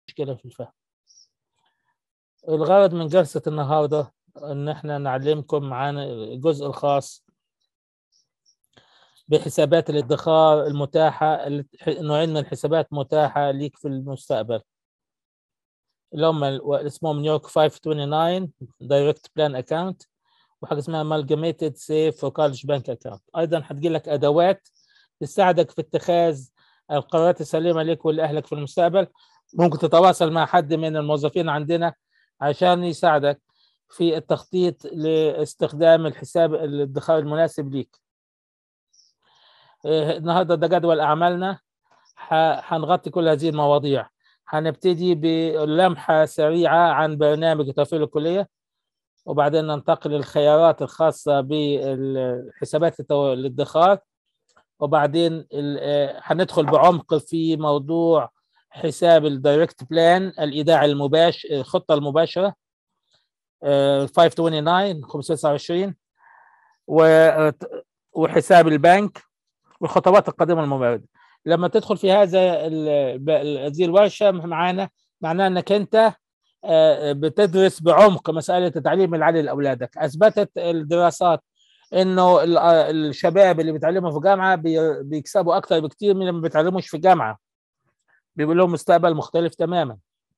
مشكله في الفهم الغرض من جلسه النهارده ان احنا نعلمكم عن الجزء الخاص بحسابات الادخار المتاحه نوعين من الحسابات متاحه ليك في المستقبل اللي هم اسمهم نيويورك 529 دايركت بلان اكاونت وحاجه اسمها amalgamated سيف for college bank account ايضا هتجي لك ادوات تساعدك في اتخاذ القرارات السليمه لك ولاهلك في المستقبل ممكن تتواصل مع حد من الموظفين عندنا عشان يساعدك في التخطيط لاستخدام الحساب الادخار المناسب ليك النهارده ده جدول اعمالنا هنغطي كل هذه المواضيع هنبتدي بلمحه سريعه عن برنامج توفير الكليه وبعدين ننتقل للخيارات الخاصه بالحسابات الادخار وبعدين هندخل بعمق في موضوع حساب الدايركت بلان الايداع المباشر الخطه المباشره 529 529 وحساب البنك والخطوات القادمه المبارده لما تدخل في هذا هذه الورشه معانا معناه انك انت بتدرس بعمق مساله التعليم العالي لاولادك اثبتت الدراسات انه الشباب اللي بيتعلموا في الجامعه بيكسبوا اكثر بكثير من اللي ما بيتعلموش في الجامعه بيبقى لهم مستقبل مختلف تماما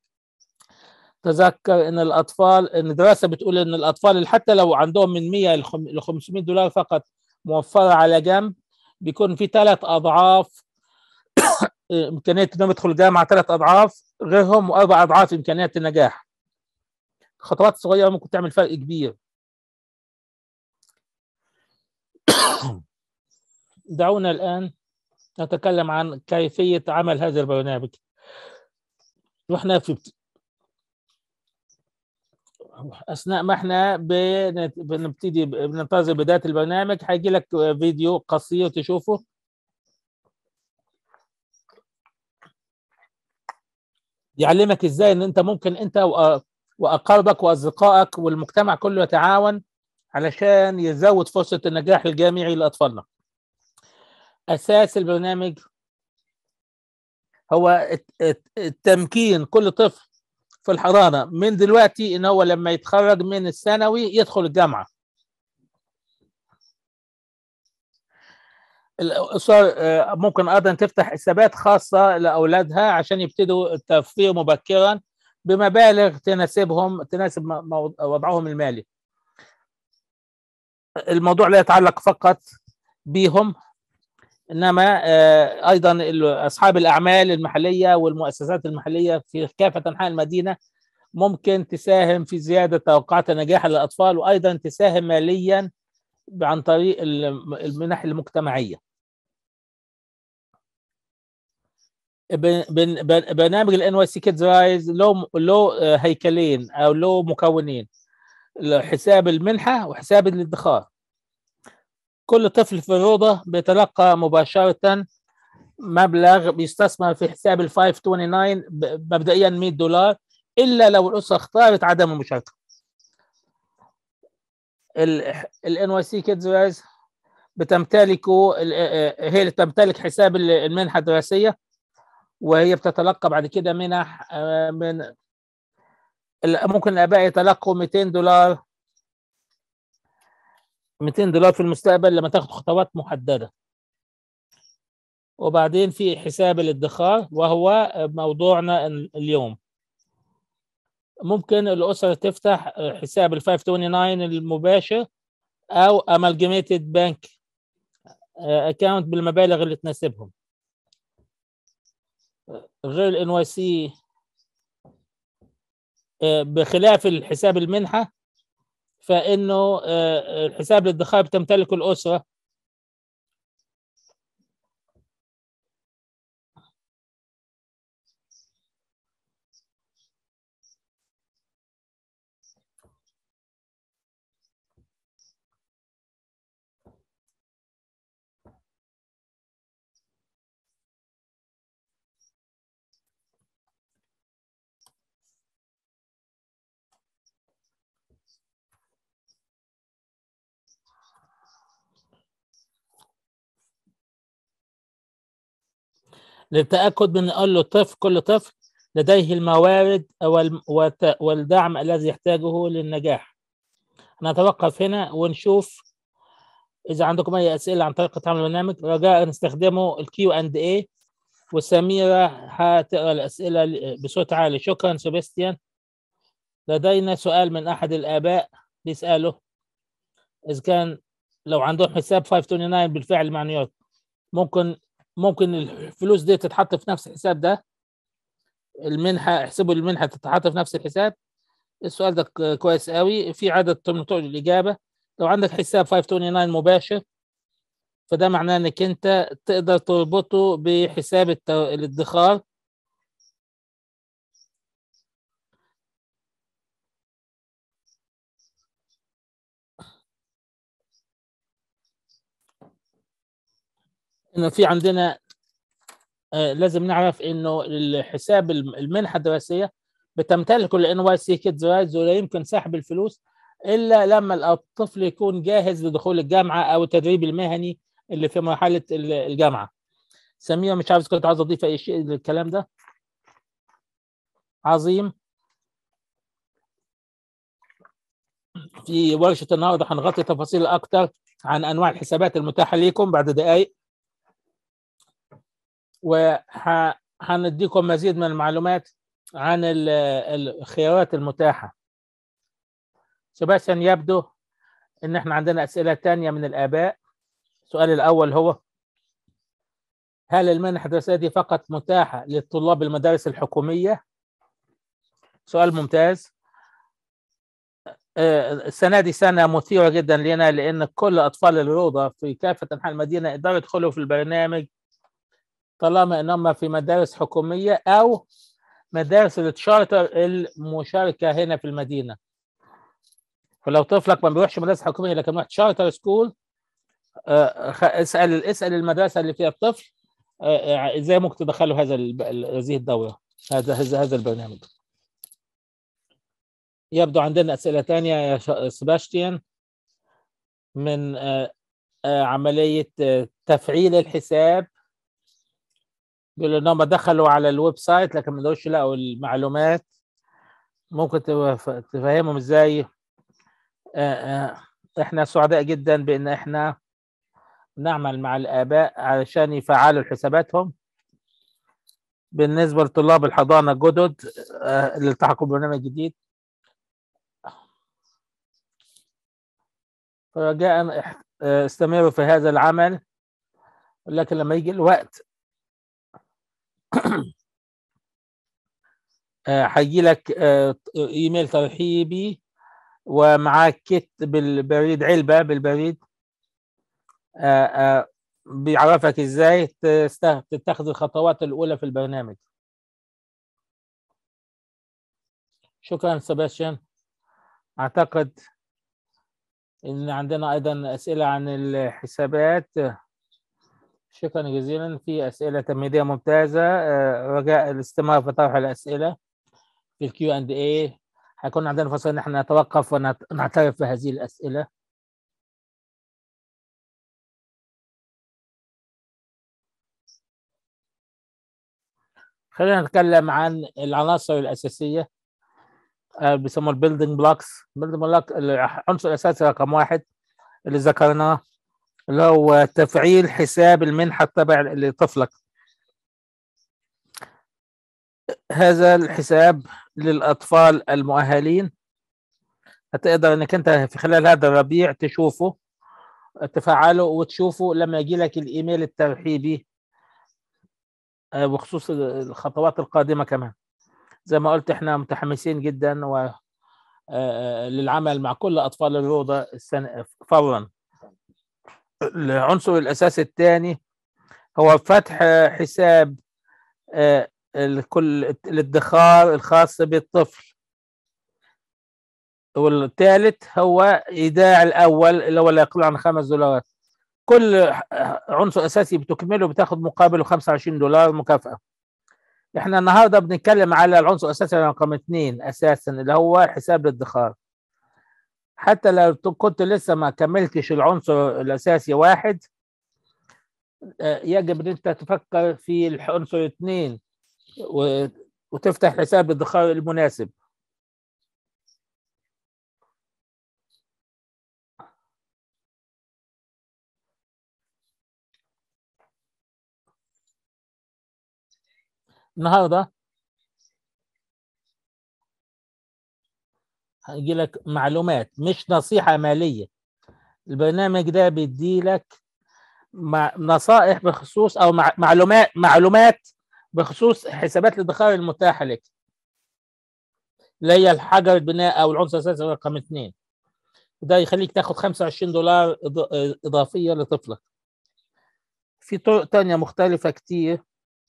تذكر ان الاطفال ان الدراسه بتقول ان الاطفال اللي حتى لو عندهم من 100 ل 500 دولار فقط موفره على جنب بيكون في ثلاث اضعاف امكانيه انهم يدخلوا الجامعه ثلاث اضعاف غيرهم واربع اضعاف امكانيات النجاح خطوات صغيره ممكن تعمل فرق كبير دعونا الان نتكلم عن كيفيه عمل هذا البرنامج واحنا في اثناء ما احنا بنبتدي بننتظر بدايه البرنامج هيجي لك فيديو قصير تشوفه يعلمك ازاي ان انت ممكن انت واقاربك واصدقائك والمجتمع كله يتعاون علشان يزود فرصه النجاح الجامعي لاطفالنا. اساس البرنامج هو التمكين كل طفل في الحضانه من دلوقتي ان هو لما يتخرج من الثانوي يدخل الجامعه. الاسر ممكن ايضا تفتح حسابات خاصه لاولادها عشان يبتدوا التوفير مبكرا بمبالغ تناسبهم تناسب وضعهم المالي. الموضوع لا يتعلق فقط بهم انما ايضا اصحاب الاعمال المحليه والمؤسسات المحليه في كافه انحاء المدينه ممكن تساهم في زياده توقعات النجاح للاطفال وايضا تساهم ماليا عن طريق المنح المجتمعيه. برنامج الان واي سي كيدز رايز له له هيكلين او له مكونين حساب المنحه وحساب الادخار. كل طفل في الروضه بيتلقى مباشره مبلغ بيستثمر في حساب ال 529 مبدئيا 100 دولار الا لو الاسره اختارت عدم المشاركه. الان واي سي كيدز رايز بتمتلكه هي اللي تمتلك حساب المنحه الدراسيه وهي بتتلقى بعد كده منح من ممكن الاباء يتلقوا 200 دولار 200 دولار في المستقبل لما تاخد خطوات محدده وبعدين في حساب الادخار وهو موضوعنا اليوم ممكن الأسرة تفتح حساب ال 529 المباشر أو amalgamated bank account بالمبالغ اللي تناسبهم غير ال NYC بخلاف الحساب المنحة فإنه الحساب الادخار بتمتلكه الأسرة للتاكد من قال له طفل كل طفل لديه الموارد والدعم الذي يحتاجه للنجاح نتوقف هنا ونشوف إذا عندكم أي أسئلة عن طريقة عمل البرنامج رجاء نستخدموا الكيو أند إيه وسميرة هتقرأ الأسئلة بصوت عالي شكرا سيباستيان لدينا سؤال من أحد الآباء بيسأله إذا كان لو عندهم حساب 529 بالفعل مع نيويورك ممكن ممكن الفلوس دي تتحط في نفس الحساب ده المنحة احسبوا المنحة تتحط في نفس الحساب السؤال ده كويس قوي في عدد من طرق الإجابة لو عندك حساب 529 مباشر فده معناه انك انت تقدر تربطه بحساب الادخار انه في عندنا آه لازم نعرف انه الحساب المنحه الدراسيه بتمتلك الان واي سي كيدز رايتس ولا يمكن سحب الفلوس الا لما الطفل يكون جاهز لدخول الجامعه او التدريب المهني اللي في مرحله الجامعه سمير مش عارف كنت عاوز اضيف اي شيء للكلام ده عظيم في ورشه النهارده هنغطي تفاصيل اكتر عن انواع الحسابات المتاحه ليكم بعد دقائق وهنديكم مزيد من المعلومات عن الخيارات المتاحه سباستيان يبدو ان احنا عندنا اسئله ثانيه من الاباء السؤال الاول هو هل المنح الدراسيه دي فقط متاحه للطلاب المدارس الحكوميه سؤال ممتاز السنه دي سنه مثيره جدا لنا لان كل اطفال الروضه في كافه انحاء المدينه يقدروا يدخلوا في البرنامج طالما انهم في مدارس حكوميه او مدارس التشارتر المشاركه هنا في المدينه فلو طفلك ما بيروحش مدرسه حكوميه لكن راح تشارتر سكول اسال اسال المدرسه اللي فيها الطفل ازاي ممكن تدخلوا هذا هذه الدوره هذا هذا البرنامج يبدو عندنا اسئله ثانيه يا سباستيان من عمليه تفعيل الحساب بيقولوا انهم دخلوا على الويب سايت لكن ما قدروش يلاقوا المعلومات ممكن تفهمهم ازاي احنا سعداء جدا بان احنا نعمل مع الاباء علشان يفعلوا حساباتهم بالنسبه لطلاب الحضانه الجدد اللي التحقوا ببرنامج جديد رجاء استمروا في هذا العمل لكن لما يجي الوقت هيجي لك ايميل ترحيبي ومعاك كيت بالبريد علبه بالبريد بيعرفك ازاي تتخذ الخطوات الاولى في البرنامج شكرا سباستيان اعتقد ان عندنا ايضا اسئله عن الحسابات شكرا جزيلا في اسئله تمهيديه ممتازه رجاء الاستمرار في طرح الاسئله في الكيو اند اي هيكون عندنا فرصه ان احنا نتوقف ونعترف بهذه الاسئله خلينا نتكلم عن العناصر الاساسيه بيسموه البيلدنج بلوكس البيلدنج بلوك العنصر الاساسي رقم واحد اللي ذكرناه اللي هو تفعيل حساب المنحه التبع لطفلك هذا الحساب للاطفال المؤهلين هتقدر انك انت في خلال هذا الربيع تشوفه تفعله وتشوفه لما يجي لك الايميل الترحيبي بخصوص الخطوات القادمه كمان زي ما قلت احنا متحمسين جدا و للعمل مع كل اطفال الروضه السنه فورا العنصر الاساسي الثاني هو فتح حساب الكل الادخار الخاص بالطفل والثالث هو ايداع الاول اللي هو لا يقل عن خمس دولارات كل عنصر اساسي بتكمله بتاخد مقابله 25 دولار مكافاه احنا النهارده بنتكلم على العنصر الاساسي رقم اثنين اساسا اللي هو حساب الادخار حتى لو كنت لسه ما كملتش العنصر الاساسي واحد يجب ان انت تفكر في العنصر اثنين وتفتح حساب الادخار المناسب النهارده هيجي لك معلومات مش نصيحة مالية البرنامج ده بيدي لك مع نصائح بخصوص او مع معلومات معلومات بخصوص حسابات الادخار المتاحة لك اللي هي الحجر البناء او العنصر الاساسي رقم اثنين وده يخليك تاخد 25 دولار إض- اضافية لطفلك في طرق تانية مختلفة كتير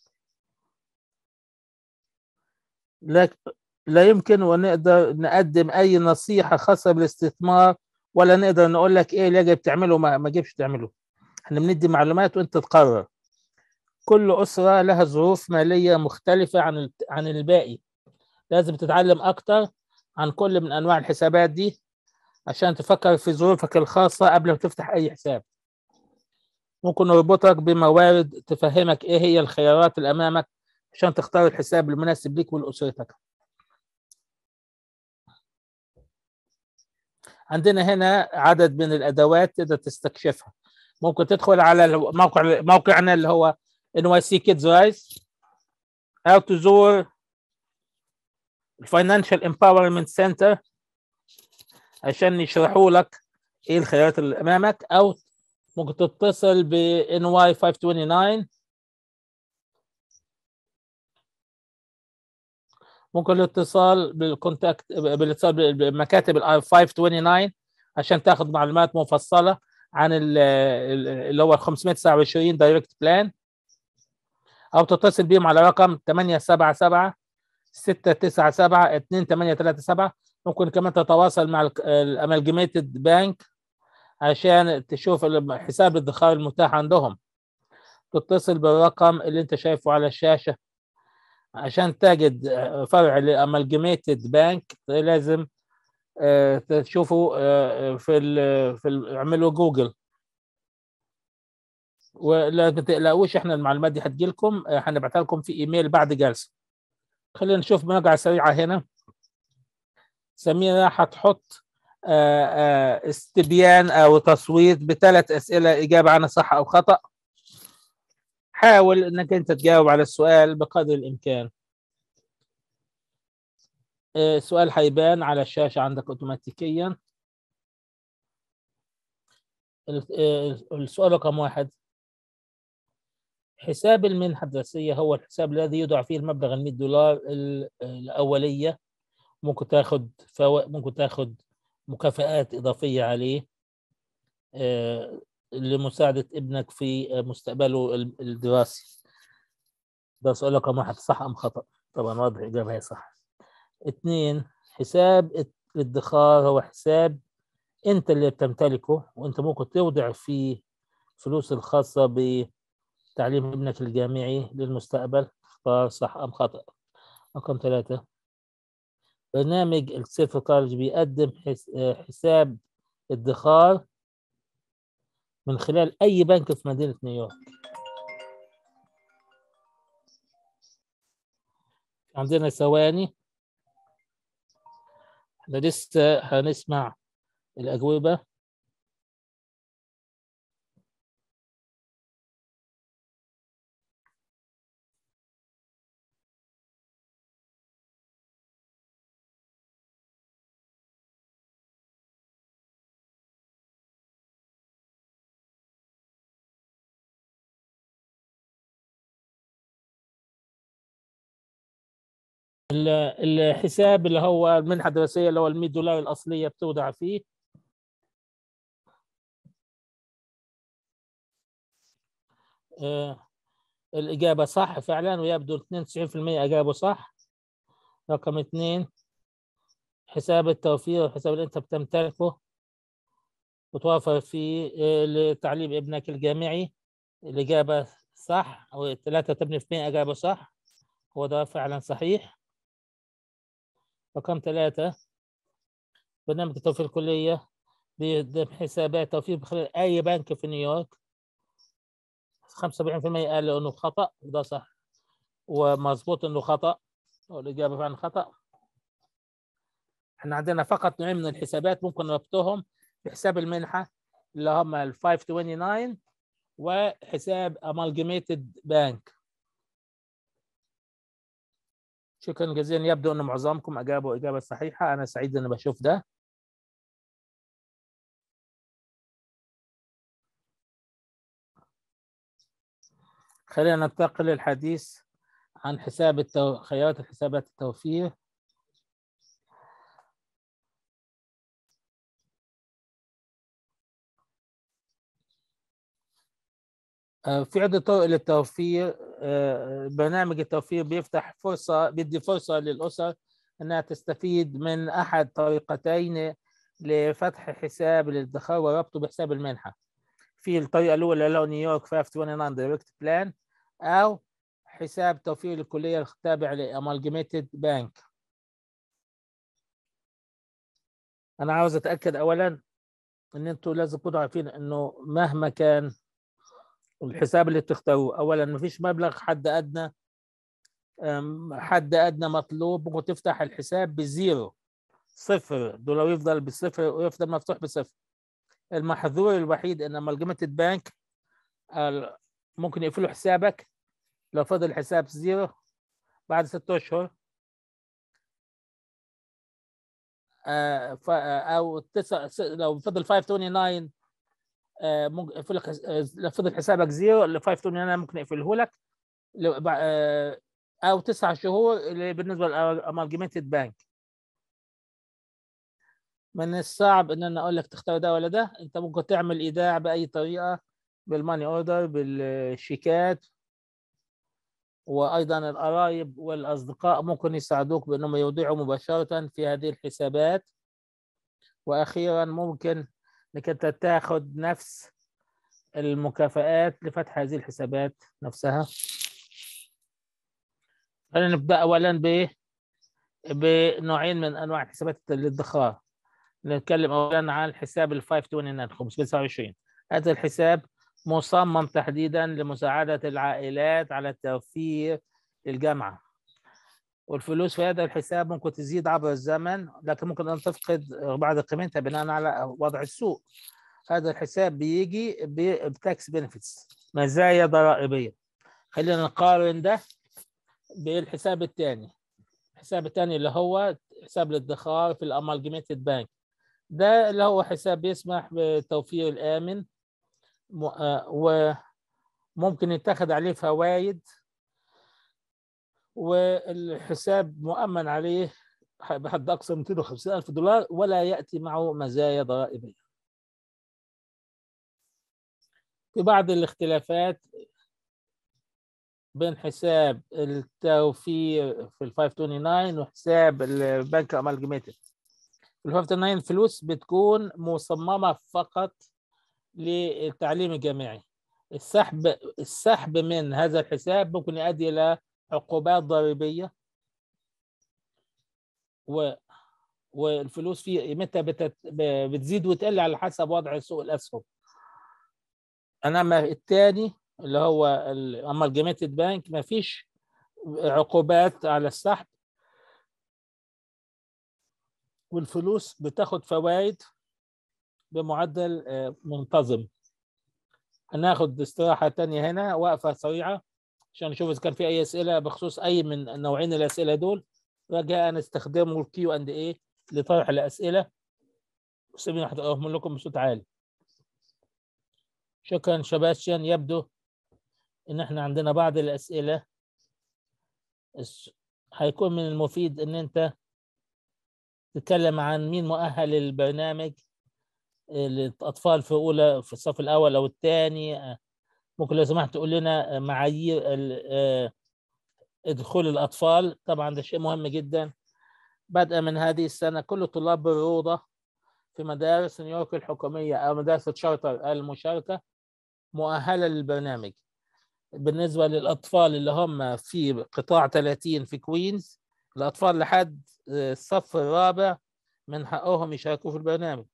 لك لا يمكن ونقدر نقدم اي نصيحه خاصه بالاستثمار ولا نقدر نقول لك ايه اللي يجب تعمله ما ما يجبش تعمله احنا بندي معلومات وانت تقرر كل اسره لها ظروف ماليه مختلفه عن ال- عن الباقي لازم تتعلم اكتر عن كل من انواع الحسابات دي عشان تفكر في ظروفك الخاصه قبل ما تفتح اي حساب ممكن نربطك بموارد تفهمك ايه هي الخيارات اللي امامك عشان تختار الحساب المناسب ليك ولاسرتك عندنا هنا عدد من الادوات تقدر تستكشفها ممكن تدخل على الموقع موقعنا اللي هو NYC Kids Rise او تزور الفاينانشال امباورمنت سنتر عشان يشرحوا لك ايه الخيارات اللي امامك او ممكن تتصل ب NY 529 ممكن الاتصال بالكونتاكت بالاتصال بمكاتب ال 529 عشان تاخد معلومات مفصله عن ال- ال- اللي هو ال 529 دايركت بلان او تتصل بيهم على رقم 877 697 2837 ممكن كمان تتواصل مع الامالجميتد بانك عشان تشوف ال- حساب الادخار المتاح عندهم تتصل بالرقم اللي انت شايفه على الشاشه عشان تجد فرع لامالجميتد بانك لازم آه، تشوفوا آه، في ال في ال- اعملوا جوجل ولا ما تقلقوش احنا المعلومات دي هتجيلكم آه، هنبعتها لكم في ايميل بعد جلسه خلينا نشوف مراجعه سريعه هنا سميرة هتحط آه، آه، استبيان او تصويت بثلاث اسئله اجابه عنها صح او خطا حاول انك انت تجاوب على السؤال بقدر الامكان آه، السؤال هيبان على الشاشه عندك اوتوماتيكيا ال- آه، السؤال رقم واحد حساب المنحة الدراسية هو الحساب الذي يوضع فيه المبلغ ال 100 دولار ال- الأولية ممكن تاخد فو... ممكن تاخد مكافآت إضافية عليه آه، لمساعدة ابنك في آه، مستقبله ال- الدراسي ده سؤال رقم واحد صح أم خطأ طبعا واضح الإجابة هي صح اثنين حساب الادخار هو حساب أنت اللي بتمتلكه وأنت ممكن تودع فيه فلوس الخاصة بتعليم ابنك الجامعي للمستقبل اختار صح أم خطأ رقم ثلاثة برنامج السيلف كارج بيقدم حس- آه، حساب ادخار من خلال أي بنك في مدينة نيويورك عندنا ثواني احنا لسه هنسمع الأجوبة ال- الحساب اللي هو المنحة الدراسية اللي هو ال 100 دولار الأصلية بتودع فيه آه، الإجابة صح فعلا ويبدو 92% أجابوا صح رقم اثنين حساب التوفير الحساب اللي أنت بتمتلكه وتوفر فيه آه، لتعليم ابنك الجامعي الإجابة صح و 83% أجابوا صح هو ده فعلا صحيح رقم ثلاثة برنامج التوفير الكلية بيقدم حسابات توفير من خلال أي بنك في نيويورك 75% قالوا إنه خطأ وده صح ومظبوط إنه خطأ الإجابة فعلا خطأ احنا عندنا فقط نوعين من الحسابات ممكن نربطهم بحساب المنحة اللي هم ال 529 وحساب Amalgamated Bank شكرا جزيلا يبدو أن معظمكم أجابوا إجابة صحيحة أنا سعيد أن بشوف ده خلينا ننتقل للحديث عن حساب التو... خيارات الحسابات التوفير آه، في عدة طرق للتوفير آه، برنامج التوفير بيفتح فرصة بيدي فرصة للأسر أنها تستفيد من أحد طريقتين لفتح حساب الادخار وربطه بحساب المنحة في الطريقة الأولى اللي هو نيويورك 529 دايركت بلان أو حساب توفير الكلية التابع لأمالجميتد بانك أنا عاوز أتأكد أولا إن أنتوا لازم تكونوا عارفين إنه مهما كان الحساب اللي بتختاروه أولا مفيش مبلغ حد أدنى أم، حد أدنى مطلوب ممكن تفتح الحساب بزيرو صفر دولار يفضل بصفر ويفضل مفتوح بصفر المحظور الوحيد ان امالجميتد بانك ممكن يقفلوا حسابك لو فضل الحساب زيرو بعد ست اشهر آه، ف- آه، او تسع س- لو فضل 529 آه، ممكن يقفل لك حس- آه، لو فضل حسابك زيرو ال 529 ممكن يقفله لك لو- بع- آه، او تسع شهور اللي بالنسبه للامالجميتد بانك من الصعب ان انا اقول لك تختار ده ولا ده انت ممكن تعمل ايداع باي طريقه بالماني اوردر بالشيكات وايضا القرايب والاصدقاء ممكن يساعدوك بانهم يودعوا مباشره في هذه الحسابات واخيرا ممكن انك انت تاخذ نفس المكافآت لفتح هذه الحسابات نفسها خلينا نبدا اولا ب بنوعين من انواع حسابات الادخار نتكلم اولا عن الحساب ال 529 529 هذا الحساب مصمم تحديدا لمساعدة العائلات على التوفير للجامعة والفلوس في هذا الحساب ممكن تزيد عبر الزمن لكن ممكن أن تفقد بعض قيمتها بناء على وضع السوق هذا الحساب بيجي بتاكس بنفيتس مزايا ضرائبية خلينا نقارن ده بالحساب الثاني الحساب الثاني اللي هو حساب الادخار في الامالجميتد بانك ده اللي هو حساب بيسمح بالتوفير الآمن م- آه، وممكن يتخذ عليه فوائد والحساب مؤمن عليه بحد أقصى 250 ألف دولار ولا يأتي معه مزايا ضرائبية في بعض الاختلافات بين حساب التوفير في ال 529 وحساب البنك امالجميتد ال 529 فلوس بتكون مصممة فقط للتعليم الجامعي السحب السحب من هذا الحساب ممكن يؤدي إلى عقوبات ضريبية و والفلوس فيه قيمتها بتت... ب- بتزيد وتقل على حسب وضع سوق الأسهم انما الثاني اللي هو الامالجميتد بانك ما فيش عقوبات على السحب والفلوس بتاخد فوائد بمعدل آه، منتظم هناخد استراحة تانية هنا وقفة سريعة عشان نشوف إذا كان في أي أسئلة بخصوص أي من نوعين الأسئلة دول رجاء نستخدموا الكيو أند إيه لطرح الأسئلة سيبني أحضرهم لكم بصوت عالي شكرا شباشيان يبدو ان احنا عندنا بعض الاسئله الس- هيكون من المفيد ان انت تتكلم عن مين مؤهل للبرنامج للاطفال في اولى في الصف الاول او الثاني ممكن لو سمحت تقول لنا معايير ال- آه، دخول الاطفال طبعا ده شيء مهم جدا بدءا من هذه السنه كل طلاب الروضه في مدارس نيويورك الحكوميه او مدارس الشارتر المشاركه مؤهله للبرنامج بالنسبة للأطفال اللي هم في قطاع 30 في كوينز الأطفال لحد الصف الرابع من حقهم يشاركوا في البرنامج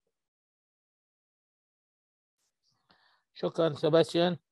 شكرا سباستيان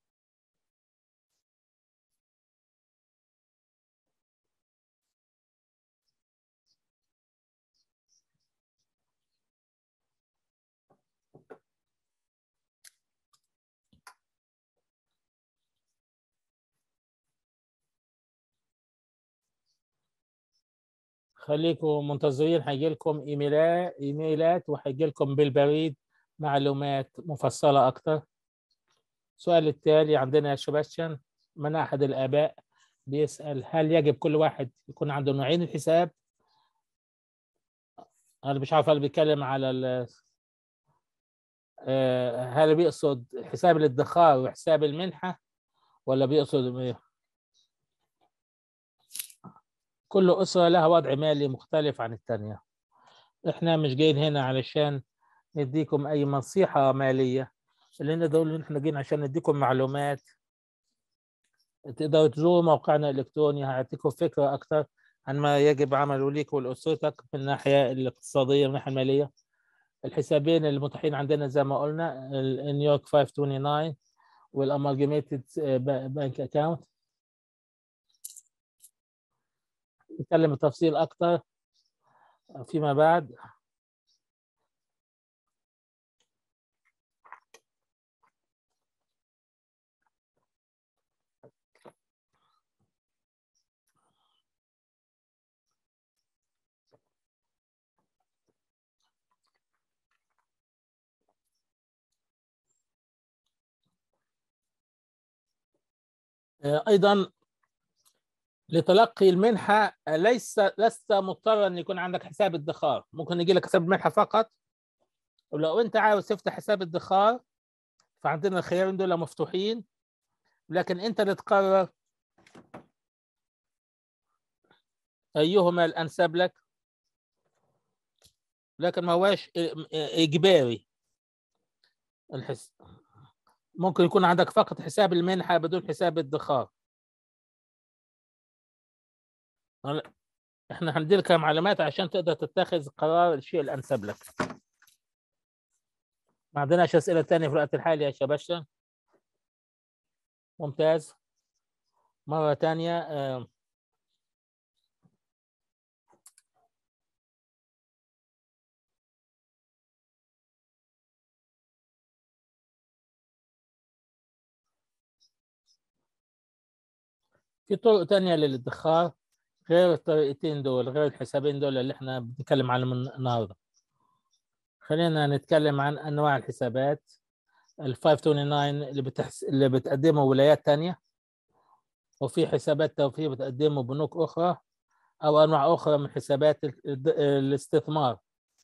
خليكم منتظرين هيجي لكم ايميلات ايميلات وهيجي لكم بالبريد معلومات مفصله اكتر السؤال التالي عندنا يا سباستيان من احد الاباء بيسال هل يجب كل واحد يكون عنده نوعين الحساب انا مش عارف هل بيتكلم على ال آه، هل بيقصد حساب الادخار وحساب المنحه ولا بيقصد إيه؟ كل أسرة لها وضع مالي مختلف عن التانية إحنا مش جايين هنا علشان نديكم أي نصيحة مالية اللي نقدر نقول إن إحنا جايين عشان نديكم معلومات تقدروا تزوروا موقعنا الإلكتروني هيعطيكم فكرة أكتر عن ما يجب عمله ليك ولأسرتك من الناحية الاقتصادية من الناحية المالية الحسابين المتاحين عندنا زي ما قلنا النيويورك 529 والامالجميتد بانك اكاونت نتكلم بتفصيل اكتر فيما بعد ايضا لتلقي المنحه ليس لست مضطرا ان يكون عندك حساب ادخار ممكن يجي لك حساب المنحه فقط ولو انت عاوز تفتح حساب ادخار فعندنا الخيارين دول مفتوحين لكن انت اللي تقرر ايهما الانسب لك لكن ما هواش اجباري الحس ممكن يكون عندك فقط حساب المنحه بدون حساب ادخار احنا هنديلك معلومات عشان تقدر تتخذ قرار الشيء الانسب لك ما عندناش اسئله ثانيه في الوقت الحالي يا شباشا ممتاز مره ثانيه آه في طرق تانية للادخار غير الطريقتين دول غير الحسابين دول اللي احنا بنتكلم عنهم النهارده خلينا نتكلم عن انواع الحسابات ال 529 اللي بتحس... اللي بتقدمه ولايات تانية وفي حسابات توفير بتقدمه بنوك اخرى او انواع اخرى من حسابات الاستثمار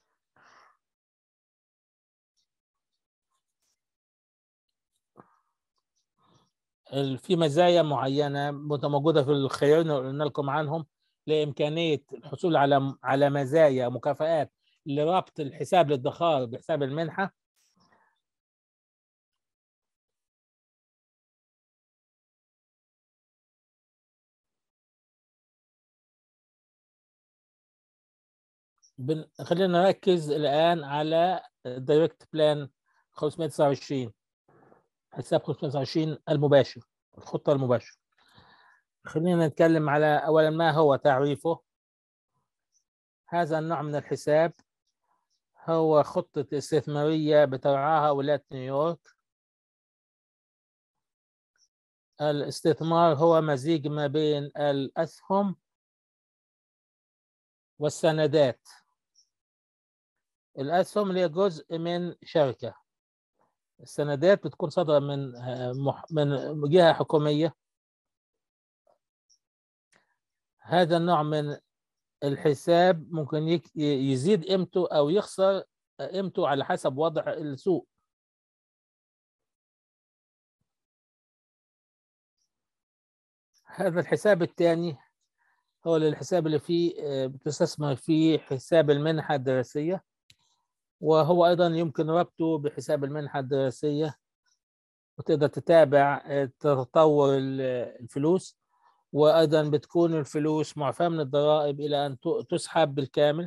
في مزايا معينه موجوده في الخيارين اللي قلنا لكم عنهم لامكانيه الحصول على على مزايا مكافآت لربط الحساب الادخار بحساب المنحه بن... خلينا نركز الان على دايركت بلان 529 حساب 529 المباشر الخطه المباشره خلينا نتكلم على اولا ما هو تعريفه هذا النوع من الحساب هو خطة استثمارية بترعاها ولاية نيويورك الاستثمار هو مزيج ما بين الأسهم والسندات الأسهم هي جزء من شركة السندات بتكون صادرة من من جهة حكومية هذا النوع من الحساب ممكن يزيد قيمته او يخسر قيمته على حسب وضع السوق هذا الحساب الثاني هو الحساب اللي فيه بتستثمر فيه حساب المنحة الدراسية وهو أيضا يمكن ربطه بحساب المنحة الدراسية وتقدر تتابع تطور الفلوس وايضا بتكون الفلوس معفاه من الضرائب الى ان تسحب بالكامل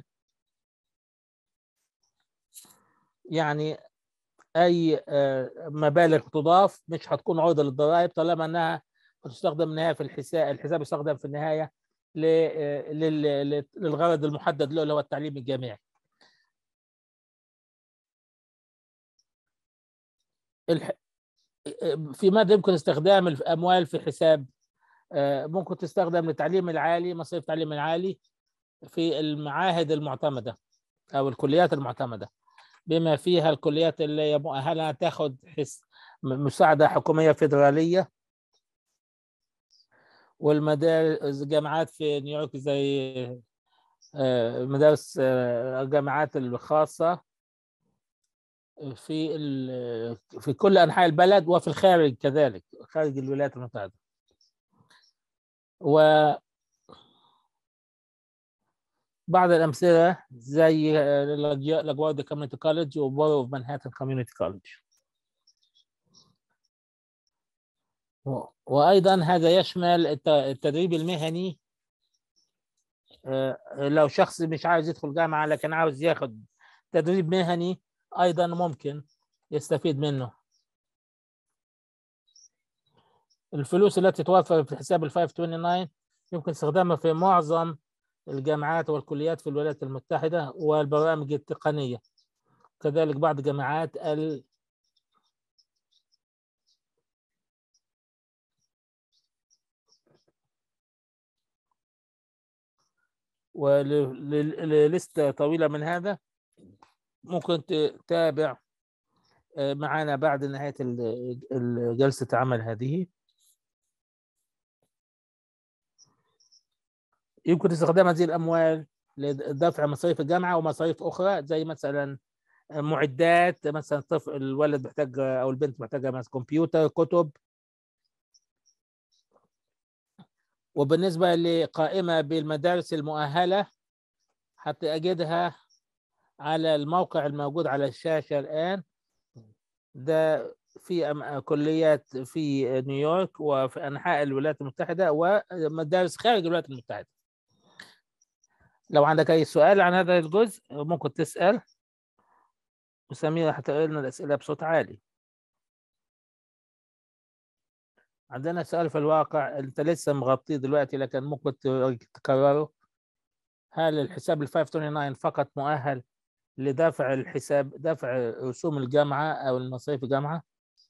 يعني اي مبالغ تضاف مش هتكون عرضه للضرائب طالما انها تستخدم النهايه في الحساب الحساب يستخدم في النهايه للغرض المحدد له اللي هو التعليم الجامعي في ماذا يمكن استخدام الاموال في حساب ممكن تستخدم للتعليم العالي مصاريف التعليم العالي في المعاهد المعتمده او الكليات المعتمده بما فيها الكليات اللي هي مؤهله تاخذ حس مساعده حكوميه فيدراليه والمدارس الجامعات في نيويورك زي آه، مدارس آه، الجامعات الخاصه في في كل انحاء البلد وفي الخارج كذلك خارج الولايات المتحده و بعض الامثله زي لاجواردي كوميونتي كولج وبورو اوف مانهاتن كوميونتي كولج وايضا هذا يشمل التدريب المهني آه، لو شخص مش عاوز يدخل جامعه لكن عاوز ياخد تدريب مهني ايضا ممكن يستفيد منه الفلوس التي توفر في حساب ال 529 يمكن استخدامها في معظم الجامعات والكليات في الولايات المتحدة والبرامج التقنية كذلك بعض جامعات ال ولستة طويلة من هذا ممكن تتابع آه، معنا بعد نهاية جلسة عمل هذه يمكن استخدام هذه الأموال لدفع مصاريف الجامعة ومصاريف أخرى زي مثلا معدات مثلا الطفل الولد محتاج أو البنت محتاجة مثلا كمبيوتر كتب وبالنسبة لقائمة بالمدارس المؤهلة حتى أجدها على الموقع الموجود على الشاشة الآن ده في كليات في نيويورك وفي أنحاء الولايات المتحدة ومدارس خارج الولايات المتحدة لو عندك أي سؤال عن هذا الجزء ممكن تسأل وسميرة هتقول لنا الأسئلة بصوت عالي عندنا سؤال في الواقع أنت لسه مغطيه دلوقتي لكن ممكن تكرره هل الحساب ال 529 فقط مؤهل لدفع الحساب دفع رسوم الجامعة أو المصاريف الجامعة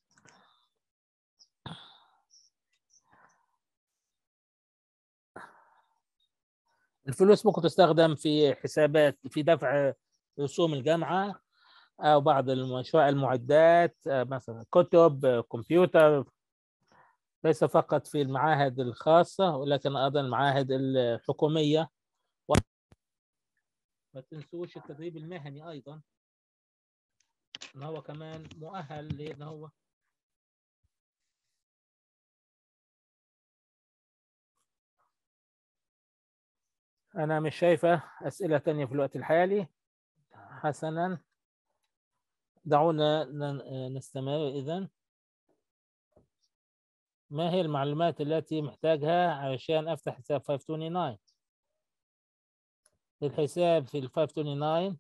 الفلوس ممكن تستخدم في حسابات في دفع رسوم الجامعة أو بعض المشروع المعدات مثلا كتب كمبيوتر ليس فقط في المعاهد الخاصة ولكن أيضا المعاهد الحكومية ما تنسوش التدريب المهني ايضا ان هو كمان مؤهل لان هو انا مش شايفه اسئله تانية في الوقت الحالي حسنا دعونا نستمر اذا ما هي المعلومات التي محتاجها علشان افتح حساب 529 للحساب في ال 529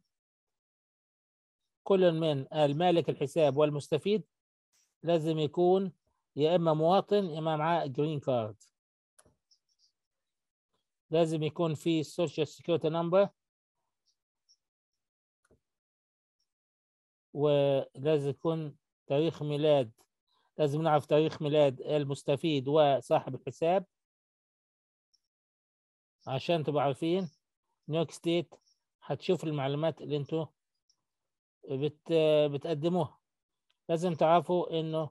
كل من المالك الحساب والمستفيد لازم يكون يا اما مواطن يا اما معاه جرين كارد لازم يكون في سوشيال سيكيورتي نمبر ولازم يكون تاريخ ميلاد لازم نعرف تاريخ ميلاد المستفيد وصاحب الحساب عشان تبقوا عارفين نيويورك ستيت هتشوف المعلومات اللي انتوا بت بتقدموها لازم تعرفوا انه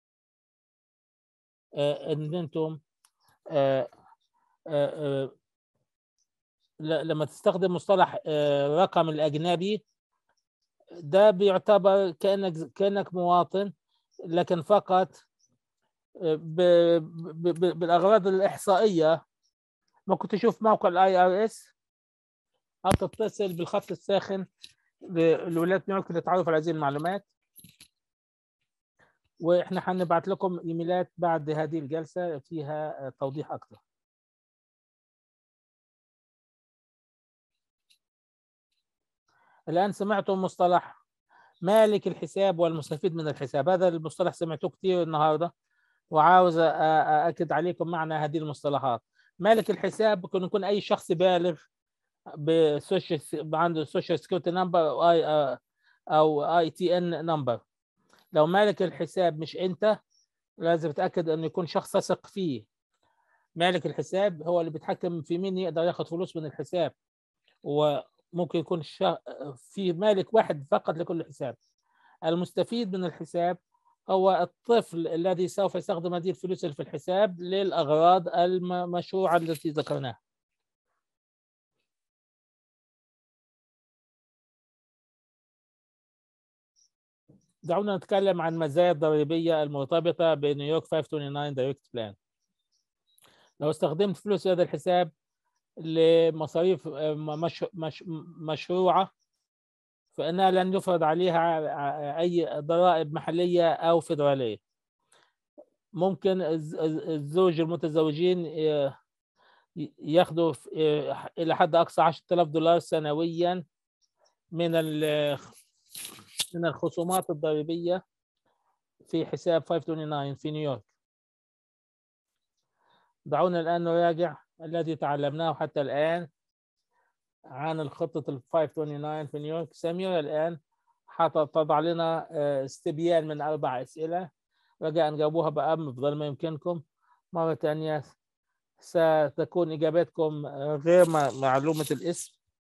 آه ان انتم آه آه لما تستخدم مصطلح الرقم الاجنبي ده بيعتبر كانك كانك مواطن لكن فقط بالاغراض الاحصائيه ممكن تشوف موقع الاي ار اس أو تتصل بالخط الساخن لولاية نيويورك للتعرف على هذه المعلومات واحنا هنبعت لكم ايميلات بعد هذه الجلسة فيها توضيح أكثر الآن سمعتم مصطلح مالك الحساب والمستفيد من الحساب هذا المصطلح سمعتوه كثير النهارده وعاوز أأكد عليكم معنى هذه المصطلحات مالك الحساب ممكن يكون أي شخص بالغ بسوشيال عنده سوشيال سكيورتي نمبر او اي او اي تي ان نمبر لو مالك الحساب مش انت لازم تتاكد انه يكون شخص تثق فيه مالك الحساب هو اللي بيتحكم في مين يقدر ياخد فلوس من الحساب وممكن يكون الشا... في مالك واحد فقط لكل حساب المستفيد من الحساب هو الطفل الذي سوف يستخدم هذه الفلوس اللي في الحساب للأغراض المشروعة التي ذكرناها دعونا نتكلم عن المزايا الضريبية المرتبطة بنيويورك 529 دايركت بلان لو استخدمت فلوس هذا الحساب لمصاريف مش مش مشروعة فإنها لن يفرض عليها أي ضرائب محلية أو فيدرالية ممكن الزوج المتزوجين ياخذوا إلى حد أقصى 10000 دولار سنويا من من الخصومات الضريبية في حساب 529 في نيويورك دعونا الآن نراجع الذي تعلمناه حتى الآن عن الخطة ال 529 في نيويورك سامير الآن تضع لنا استبيان من أربع أسئلة رجاء جاوبوها بأفضل ما يمكنكم مرة ثانية ستكون إجاباتكم غير معلومة الاسم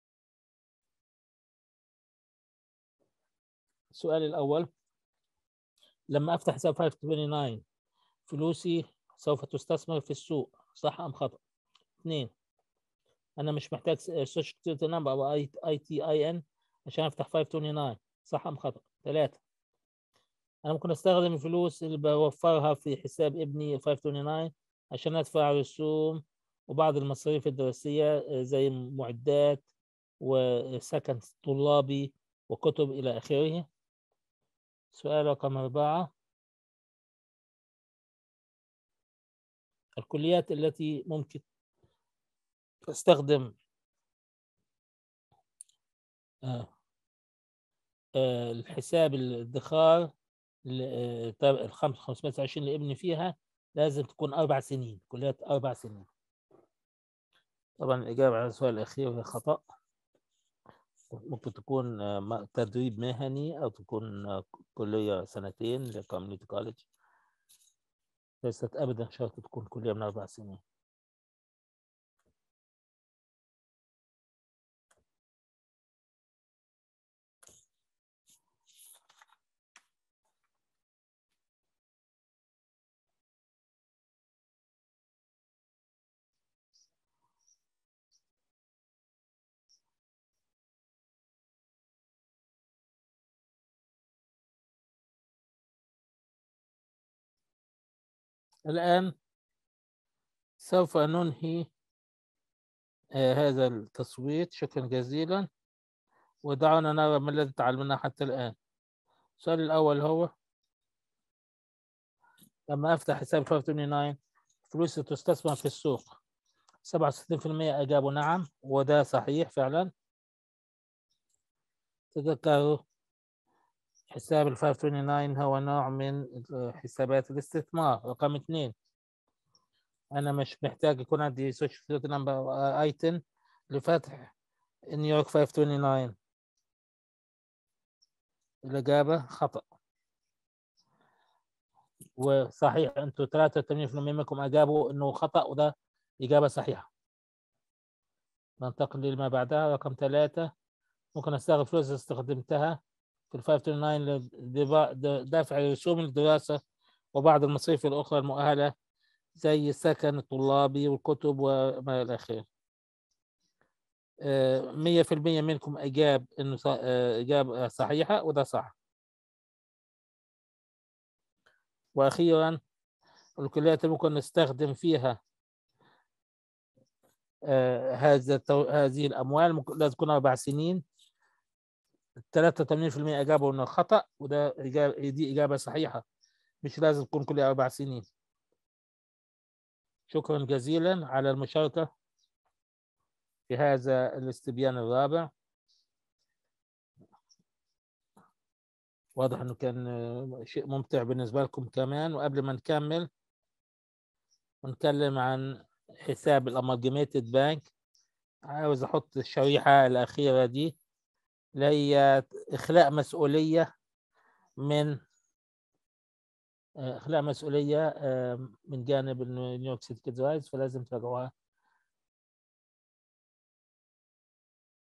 السؤال الأول لما أفتح حساب 529 فلوسي سوف تستثمر في السوق صح أم خطأ؟ اثنين أنا مش محتاج سوشيال سكيورتي نمبر أو أي تي أي إن عشان أفتح 529 صح أم خطأ؟ ثلاثة أنا ممكن أستخدم الفلوس اللي بوفرها في حساب ابني 529 عشان أدفع رسوم وبعض المصاريف الدراسية زي معدات وسكن طلابي وكتب إلى آخره سؤال رقم أربعة الكليات التي ممكن تستخدم آه. آه الحساب الادخار ال 520 لابني فيها لازم تكون أربع سنين كليات أربع سنين طبعا الإجابة على السؤال الأخير خطأ ممكن تكون تدريب مهني أو تكون كلية سنتين لكوميونيتي كوليدج ليست أبدا شرط تكون كلية من أربع سنين الآن سوف ننهي آه هذا التصويت شكرا جزيلا ودعونا نرى ما الذي تعلمناه حتى الآن السؤال الأول هو لما أفتح حساب 529 فلوسي تستثمر في السوق 67% أجابوا نعم وده صحيح فعلا تذكروا حساب ال 529 هو نوع من حسابات الاستثمار رقم اثنين أنا مش محتاج يكون عندي سوشيال سكيورتي نمبر ايتن لفتح نيويورك 529 الإجابة خطأ وصحيح أنتوا 83% منكم أجابوا إنه خطأ وده إجابة صحيحة ننتقل لما بعدها رقم ثلاثة ممكن أستغل فلوس استخدمتها في ال 529 لدفع رسوم الدراسة وبعض المصاريف الأخرى المؤهلة زي السكن الطلابي والكتب وما إلى آخره. مية في المية منكم أجاب إنه إجابة صحيحة وده صح. وأخيرا الكليات اللي ممكن نستخدم فيها هذا هذه الأموال ممكن لازم تكون أربع سنين 83% أجابوا إنه خطأ وده إجابة دي إجابة صحيحة مش لازم تكون كل أربع سنين شكرا جزيلا على المشاركة في هذا الاستبيان الرابع واضح انه كان شيء ممتع بالنسبة لكم كمان وقبل ما نكمل ونتكلم عن حساب الامالجميتد بانك عاوز احط الشريحة الأخيرة دي اللي هي إخلاء مسؤولية من إخلاء مسؤولية من جانب نيويورك سيتي كيدز رايز فلازم تراجعوها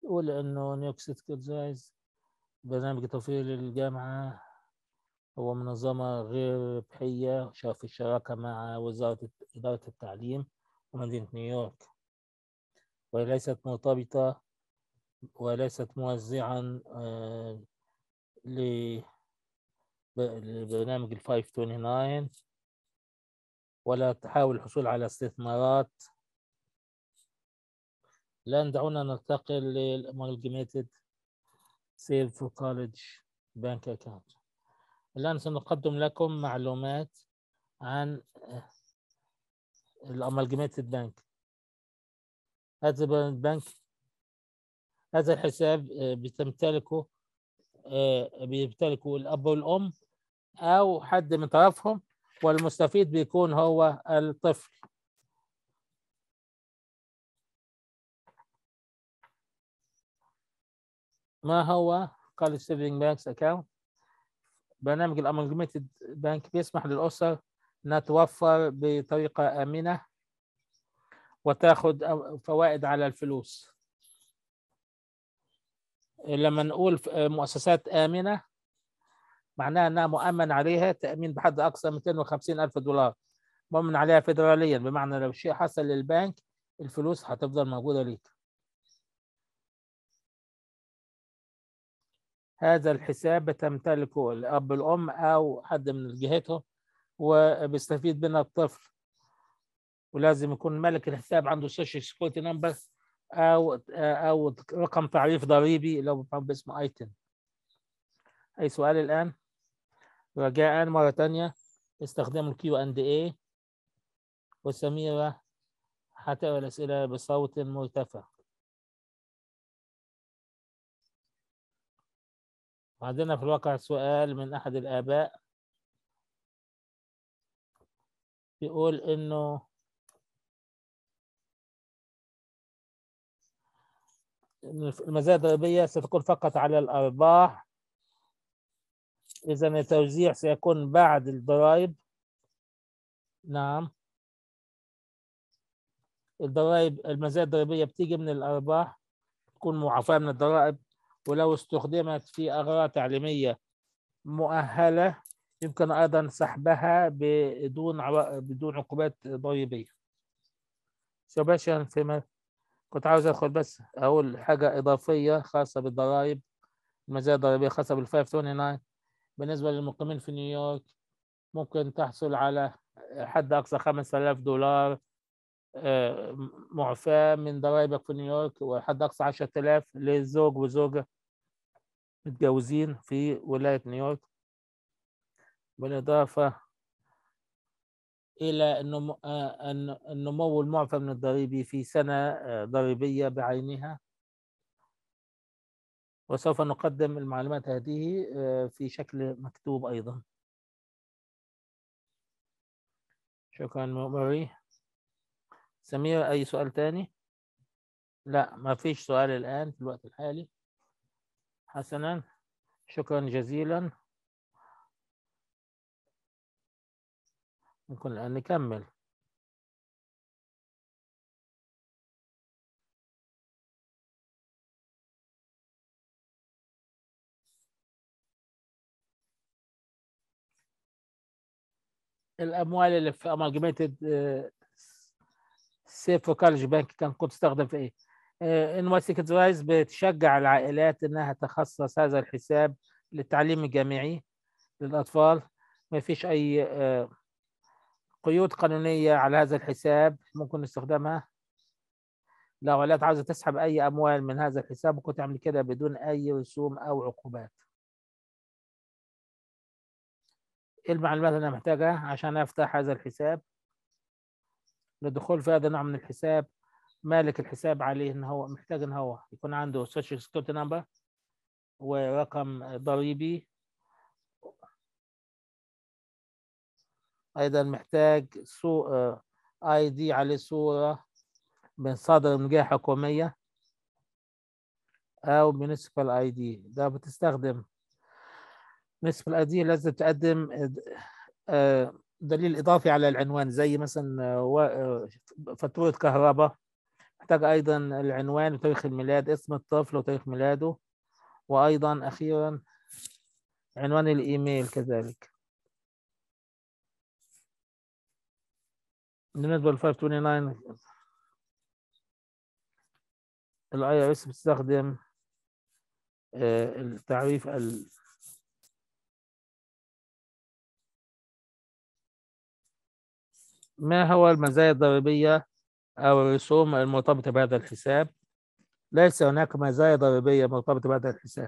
يقول انه نيوك سيتي جايز برنامج توفير للجامعة هو منظمة غير ربحية في الشراكة مع وزارة إدارة التعليم ومدينة نيويورك وليست مرتبطة وليست موزعا آه، لبرنامج ال 529 ولا تحاول الحصول على استثمارات الآن دعونا ننتقل للأمالجميتد سيف فور كوليدج بانك أكاونت الآن سنقدم لكم معلومات عن الأمالجميتد بانك هذا البنك هذا الحساب آه، بتمتلكه آه، بيمتلكه الأب والأم أو حد من طرفهم والمستفيد بيكون هو الطفل ما هو college saving banks account برنامج الامالجميتد بانك بيسمح للأسر أنها توفر بطريقة آمنة وتاخد فوائد على الفلوس لما نقول مؤسسات آمنة معناها أنها مؤمن عليها تأمين بحد أقصى 250 ألف دولار مؤمن عليها فيدراليا بمعنى لو شيء حصل للبنك الفلوس هتفضل موجودة ليك هذا الحساب بتمتلكه الأب الأم أو حد من جهتهم وبيستفيد منها الطفل ولازم يكون مالك الحساب عنده سوشيال سكيورتي نمبر أو أو رقم تعريف ضريبي لو باسم ايتم أي سؤال الآن؟ رجاء مرة تانية استخدموا الكيو اند اي وسميرة هتقرا الأسئلة بصوت مرتفع عندنا في الواقع سؤال من أحد الآباء بيقول إنه المزايا الضريبية ستكون فقط على الأرباح إذا التوزيع سيكون بعد الضرائب نعم الضرائب المزايا الضريبية بتيجي من الأرباح تكون معافاة من الضرائب ولو استخدمت في أغراض تعليمية مؤهلة يمكن أيضا سحبها بدون بدون عقوبات ضريبية شباشا فيما كنت عاوز أدخل بس أقول حاجة إضافية خاصة بالضرائب المزايا الضريبية خاصة بال 529 بالنسبة للمقيمين في نيويورك ممكن تحصل على حد أقصى 5000 دولار آه، معفاة من ضرائبك في نيويورك وحد أقصى 10000 للزوج وزوجة متجوزين في ولاية نيويورك بالإضافة إلى آه، النمو المعفى من الضريبي في سنة آه، ضريبية بعينها وسوف نقدم المعلومات هذه في شكل مكتوب أيضا شكرا ماري سمير أي سؤال تاني؟ لا ما فيش سؤال الآن في الوقت الحالي حسنا شكرا جزيلا ممكن الآن نكمل الأموال اللي في أمالجميتد سيف كولج بانك كان كنت تستخدم في ايه ان واي سيكترايز بتشجع العائلات انها تخصص هذا الحساب للتعليم الجامعي للاطفال ما فيش اي آه، قيود قانونيه على هذا الحساب ممكن استخدامها لو عائلات عاوزه تسحب اي اموال من هذا الحساب ممكن تعمل كده بدون اي رسوم او عقوبات ايه المعلومات اللي انا محتاجها عشان افتح هذا الحساب للدخول في هذا النوع من الحساب مالك الحساب عليه ان هو محتاج ان هو يكون عنده سوشيال سكيورتي نمبر ورقم ضريبي ايضا محتاج سو اي دي عليه صوره من صادر من جهه حكوميه او municipal اي دي ده بتستخدم municipal اي دي لازم تقدم آه، دليل اضافي على العنوان زي مثلا آه، آه، فاتوره كهرباء محتاج أيضا العنوان وتاريخ الميلاد اسم الطفل وتاريخ ميلاده وأيضا أخيرا عنوان الإيميل كذلك بالنسبة لل 529 الاي ار اس بتستخدم آه، التعريف ال ما هو المزايا الضريبية أو الرسوم المرتبطة بهذا الحساب ليس هناك مزايا ضريبية مرتبطة بهذا الحساب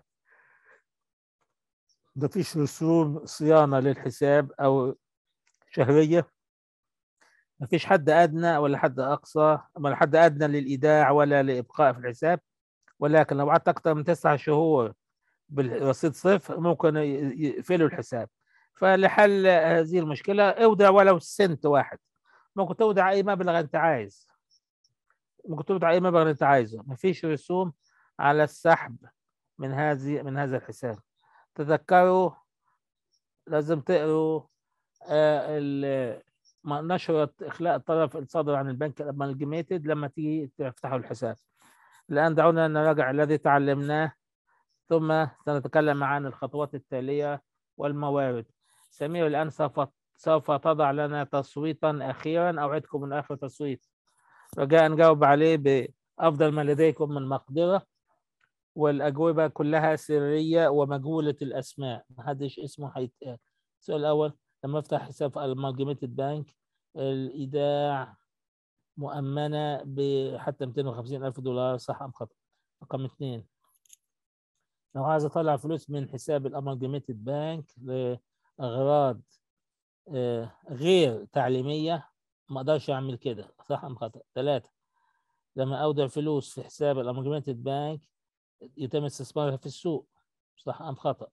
مفيش رسوم صيانة للحساب أو شهرية مفيش حد أدنى ولا حد أقصى ولا حد أدنى للإيداع ولا لإبقاء في الحساب ولكن لو قعدت أكثر من تسعة شهور بالرصيد صفر ممكن ي- يقفلوا الحساب فلحل هذه المشكلة اودع ولو سنت واحد ممكن تودع أي مبلغ أنت عايز ممكن تودع أي مبلغ أنت عايزه مفيش رسوم على السحب من هذه من هذا الحساب تذكروا لازم تقروا آه، ال- ما- نشرة إخلاء الطرف الصادر عن البنك الأمالجميتد لما تيجي تفتحوا الحساب الآن دعونا نراجع الذي تعلمناه ثم سنتكلم عن الخطوات التالية والموارد سمير الآن سوف سوف تضع لنا تصويتا أخيرا أوعدكم من آخر تصويت رجاء نجاوب عليه بأفضل ما لديكم من مقدرة والأجوبة كلها سرية ومجهولة الأسماء محدش اسمه هيتقال السؤال الأول لما أفتح حساب المالجميتد بانك الإيداع مؤمنة بحتى 250 ألف دولار صح أم خطأ رقم اثنين لو عايز أطلع فلوس من حساب الأمالجميتد بانك لأغراض آه، غير تعليمية ما أقدرش أعمل كده صح أم خطأ ثلاثة لما أودع فلوس في حساب الأمالجميتد بانك يتم استثمارها في السوق صح أم خطأ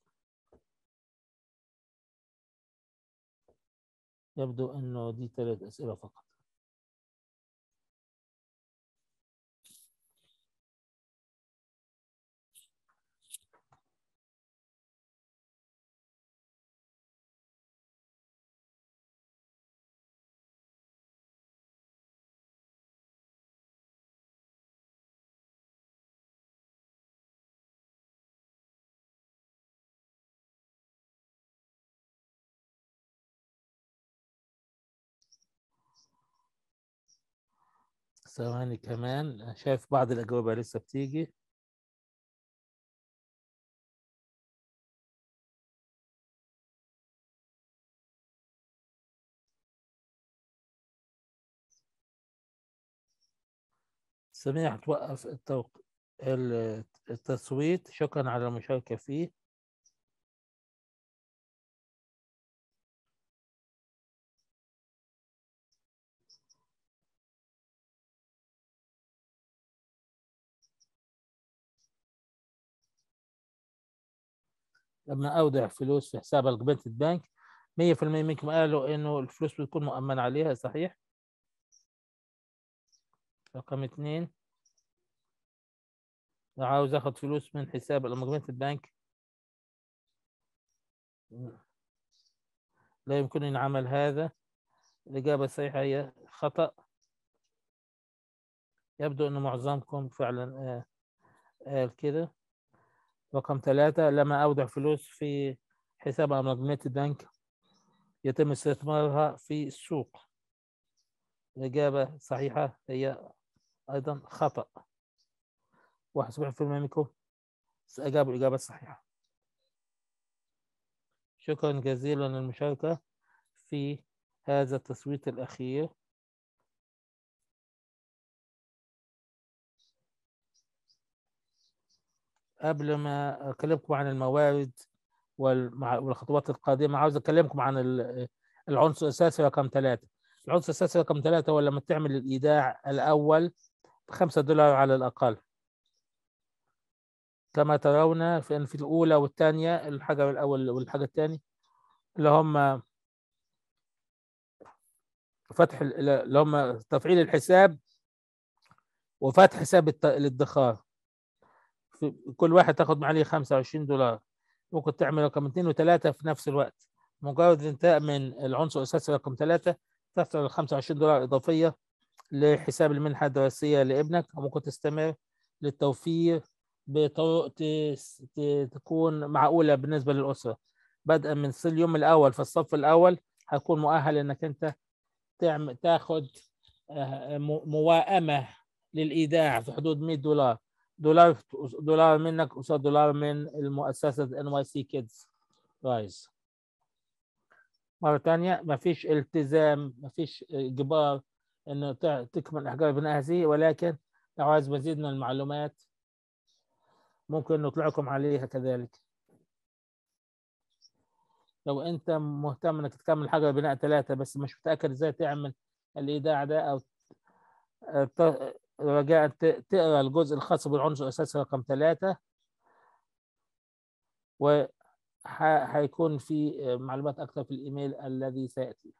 يبدو أنه دي ثلاث أسئلة فقط ثواني كمان شايف بعض الأجوبة لسه بتيجي سميح توقف التوق... ال- التصويت شكرا على المشاركة فيه لما أودع فلوس في حساب الجبنتد بانك 100% منكم قالوا إنه الفلوس بتكون مؤمن عليها صحيح؟ رقم اثنين لو عاوز اخد فلوس من حساب الامجمنتد بانك لا يمكنني عمل هذا الإجابة الصحيحة هي خطأ يبدو أن معظمكم فعلا آه، قال كده رقم ثلاثة لما أودع فلوس في حساب أمجمنتد بانك يتم استثمارها في السوق الإجابة الصحيحة هي أيضا خطأ 71% منكم أجابوا الإجابة الصحيحة شكرا جزيلا للمشاركة في هذا التصويت الأخير قبل ما أكلمكم عن الموارد والمع- والخطوات القادمة عاوز أكلمكم عن ال- العنصر الأساسي رقم ثلاثة العنصر الأساسي رقم ثلاثة هو لما تعمل الإيداع الأول بخمسة دولار على الأقل كما ترون في في الأولى والثانية الحجر الأول والحاجة الثانية اللي هم فتح ال- اللي هم تفعيل الحساب وفتح حساب الت- الادخار في كل واحد تاخد معليه 25 دولار ممكن تعمل رقم اثنين وثلاثة في نفس الوقت مجرد الانتهاء من العنصر الأساسي رقم ثلاثة تحصل 25 دولار إضافية لحساب المنحة الدراسية لابنك أو ممكن تستمر للتوفير بطرق تس- ت- تكون معقولة بالنسبة للأسرة بدءا من اليوم الأول في الصف الأول هتكون مؤهل إنك أنت تعمل تاخد آه، م- موائمة للإيداع في حدود 100 دولار دولار دولار منك قصاد دولار من المؤسسة ان واي سي كيدز رايز مرة تانية مفيش التزام مفيش إجبار إنه تع- تكمل أحجار بناء هذه ولكن لو عايز مزيد من المعلومات ممكن نطلع لكم عليها كذلك لو أنت مهتم إنك تكمل حجر بناء ثلاثة بس مش متأكد إزاي تعمل الإيداع ده أو آه، ت- رجاء ت- تقرا الجزء الخاص بالعنصر الأساسي رقم ثلاثة وهيكون في آه، معلومات أكثر في الإيميل الذي سيأتي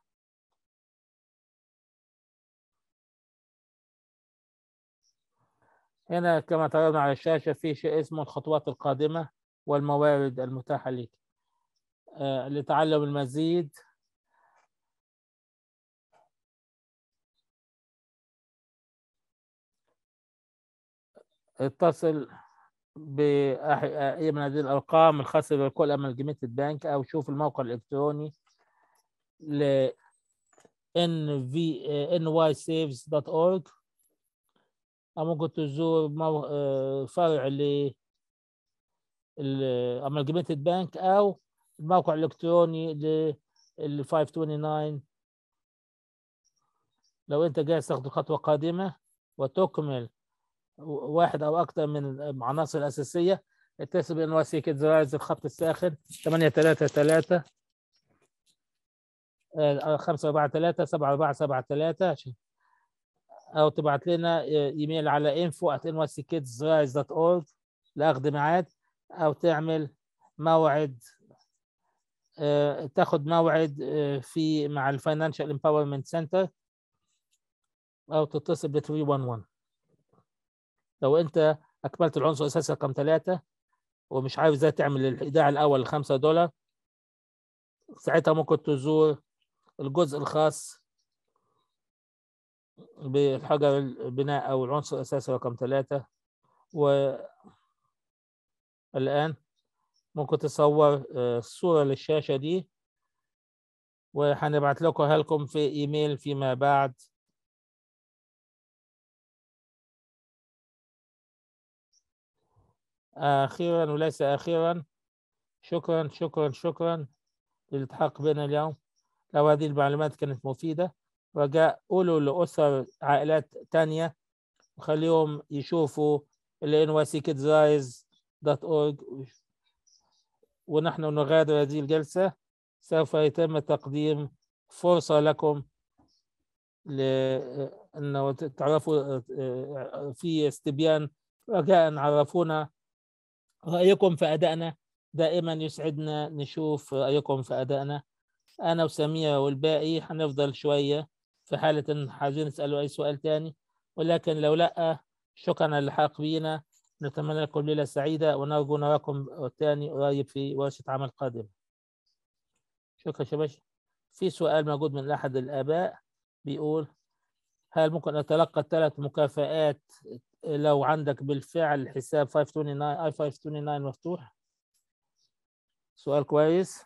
هنا كما ترون على الشاشة في شيء اسمه الخطوات القادمة والموارد المتاحة لك آه، لتعلم المزيد اتصل بأي من هذه الأرقام الخاصة بكل أمالجميتد بانك أو شوف الموقع الإلكتروني ل nysaves.org أو ممكن تزور مو... آه، فرع ل الأمالجميتد بانك أو الموقع الإلكتروني لل 529 لو أنت جاهز تاخد خطوة قادمة وتكمل واحد او اكثر من العناصر الاساسيه اتصل بان واي سي كيدز رايز الخط الساخن 833 543 7473 عشان او تبعت لنا ايميل على info at nyckidsrise.org لاخذ ميعاد او تعمل موعد آه، تاخد موعد آه، في مع الفاينانشال امباورمنت سنتر او تتصل ب 311 لو انت اكملت العنصر الاساسي رقم ثلاثة ومش عارف ازاي تعمل الايداع الاول 5 دولار ساعتها ممكن تزور الجزء الخاص بالحجر البناء او العنصر الاساسي رقم ثلاثة والان ممكن تصور آه، الصورة للشاشة دي وهنبعت لكم لكم في ايميل فيما بعد أخيرا وليس أخيرا شكرا شكرا شكرا للالتحاق بنا اليوم لو هذه المعلومات كانت مفيدة رجاء قولوا لأسر عائلات تانية وخليهم يشوفوا ال nyckidsrise.org ونحن نغادر هذه الجلسة سوف يتم تقديم فرصة لكم لأنه تعرفوا في استبيان رجاء عرفونا رأيكم في أدائنا دائما يسعدنا نشوف رأيكم في أدائنا أنا وسمية والباقي هنفضل شوية في حالة إن عايزين نسألوا أي سؤال تاني ولكن لو لأ شكرا على اللحاق بينا نتمنى لكم ليلة سعيدة ونرجو نراكم تاني قريب في ورشة عمل قادمة شكرا شباب في سؤال موجود من أحد الآباء بيقول هل ممكن أتلقى ثلاث مكافآت لو عندك بالفعل حساب 529 اي 529 مفتوح سؤال كويس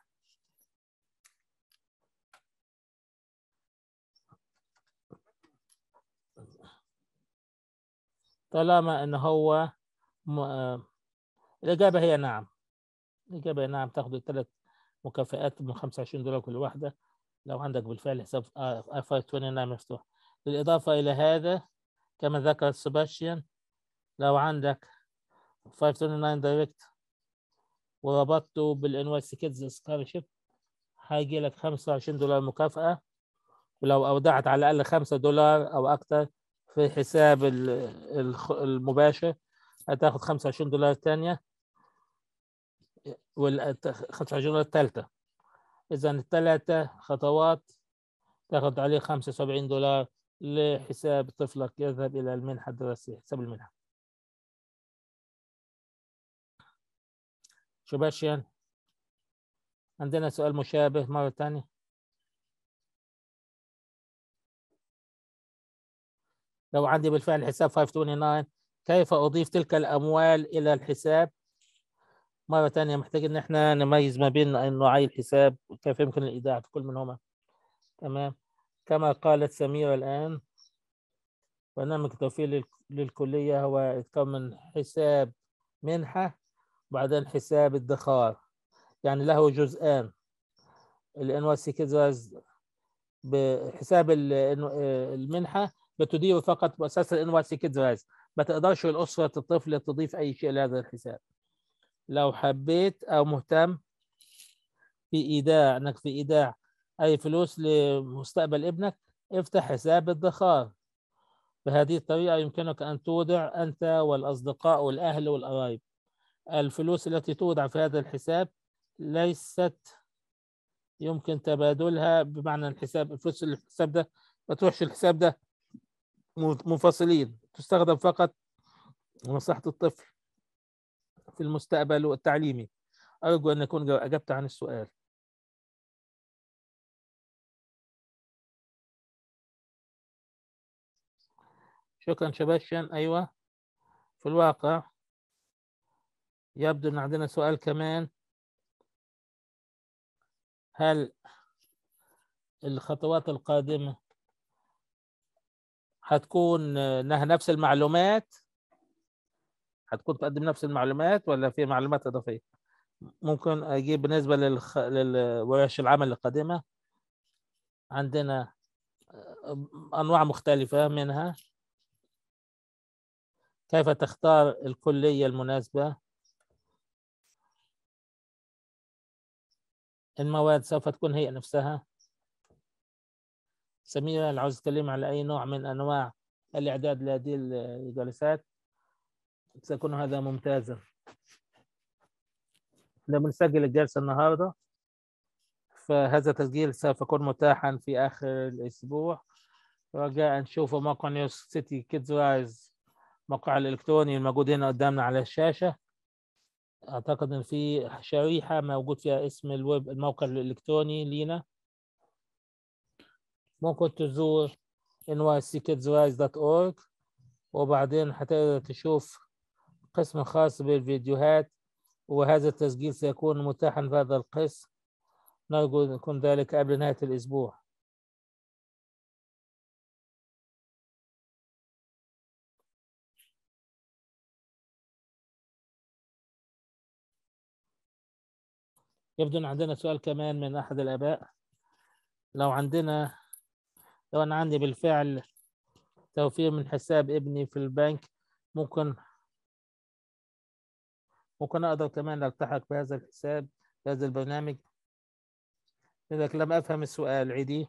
طالما ان هو م... آه، الاجابه هي نعم الاجابه هي نعم تاخد الثلاث مكافآت من 25 دولار كل واحده لو عندك بالفعل حساب اي 529 مفتوح بالاضافه الى هذا كما ذكر سيباستيان لو عندك 529 دايركت وربطته بالان واي سي كيدز سكولرشيب هيجي لك 25 دولار مكافأة ولو أودعت على الأقل 5 دولار أو أكتر في حساب ال- الخ- المباشر هتاخد 25 دولار تانية وال 25 دولار التالتة إذا التلاتة خطوات تاخد عليه 75 دولار لحساب طفلك يذهب إلى المنحة الدراسية حساب المنحة شباشيان عندنا سؤال مشابه مرة تانية لو عندي بالفعل حساب 529 كيف أضيف تلك الأموال إلى الحساب مرة ثانية محتاج إن إحنا نميز ما بين نوعي الحساب وكيف يمكن الإيداع في كل منهما تمام كما قالت سميرة الآن برنامج التوفير للكلية هو يتكون من حساب منحة وبعدين حساب ادخار يعني له جزءان ال NYC Kids بحساب المنحة بتديره فقط مؤسسة ال NYC Kids ما تقدرش الأسرة الطفل تضيف أي شيء لهذا الحساب لو حبيت أو مهتم في إيداع إنك في إيداع أي فلوس لمستقبل ابنك افتح حساب ادخار بهذه الطريقة يمكنك أن تودع أنت والأصدقاء والأهل والقرايب الفلوس التي تودع في هذا الحساب ليست يمكن تبادلها بمعنى الحساب الفلوس الحساب ده ما تروحش الحساب ده منفصلين تستخدم فقط لمصلحة الطفل في المستقبل التعليمي أرجو أن أكون أجبت عن السؤال شكرا شباشن أيوة في الواقع يبدو أن عندنا سؤال كمان هل الخطوات القادمة هتكون انها نفس المعلومات هتكون تقدم نفس المعلومات ولا في معلومات اضافيه ممكن اجيب بالنسبه للخ... للورش العمل القادمه عندنا انواع مختلفه منها كيف تختار الكليه المناسبه المواد سوف تكون هي نفسها سميرة لو عاوز تتكلم على أي نوع من أنواع الإعداد لهذه الجلسات سيكون هذا ممتازا لما نسجل الجلسة النهاردة فهذا التسجيل سوف يكون متاحا في آخر الأسبوع رجاء نشوفوا موقع نيوز سيتي كيدز رايز موقع الإلكتروني الموجود هنا قدامنا على الشاشة أعتقد إن في شريحة موجود فيها اسم الويب الموقع الإلكتروني لينا ممكن تزور nyckidsrise.org وبعدين هتقدر تشوف قسم خاص بالفيديوهات وهذا التسجيل سيكون متاحا في هذا القسم نرجو أن يكون ذلك قبل نهاية الأسبوع يبدو أن عندنا سؤال كمان من أحد الآباء لو عندنا لو أنا عندي بالفعل توفير من حساب ابني في البنك ممكن ممكن أقدر كمان ألتحق بهذا الحساب بهذا البرنامج لذلك لم أفهم السؤال عيدي